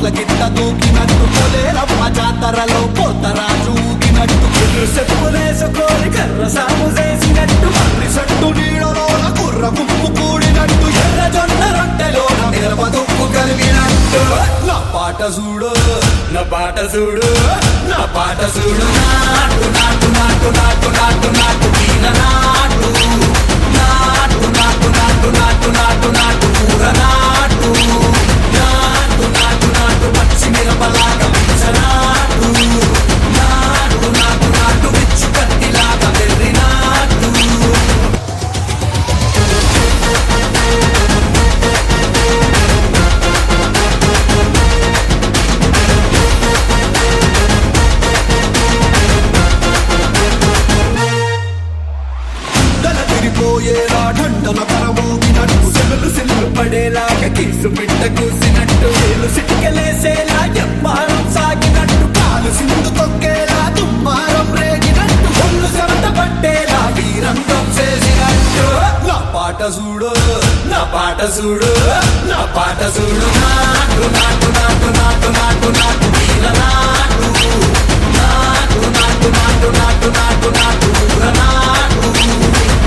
మెట్ల కింద దూకినట్టు కొలేరమ్మ జాతరలో పోతరాజు ఊగినట్టు కుర్రు చెప్పులేసుకొని కర్ర సాము చేసినట్టు మర్రి సట్టు నీడలోన కుర్ర గుంపు కూడినట్టు ఎర్ర జొన్న రొట్టెలోన మిరప దుక్కు కలిగినట్టు నా పాట చూడు నా పాట చూడు నా పాట చూడు నాటు నాటు నాటు నాటు నాటు నాటు వీర నాటు నాటు నాటు నాటు నాటు నాటు నాటు కూర నాటు నాటు నాటు నాటు పచ్చి మిరపలాగా పిచ్చ నాటు నాటు నాటు నాటు విచ్చు కత్తిలాగా వెర్రి నాటు దల తిరిపోయేలా ఢండల పరమోగినట్టు సెగలు సెల్లు పడేలాగా కేసు పిట్ట కూసినట్టు వేలు సిటికలేసేలా ఎప్పారం సాగినట్టు కాలు సింధు తొక్కేలా దుమ్మారం రేగినట్టు ఒళ్ళు చెమట పట్టేలా వీరంగం చేసినట్టు నా పాట చూడు నా పాట చూడు నా పాట చూడు నాటు నాటు నాటు నాటు నాటు నాటు వీర నాటు నాటు నాటు నాటు నాటు నాటు నాటు ఊర నాటు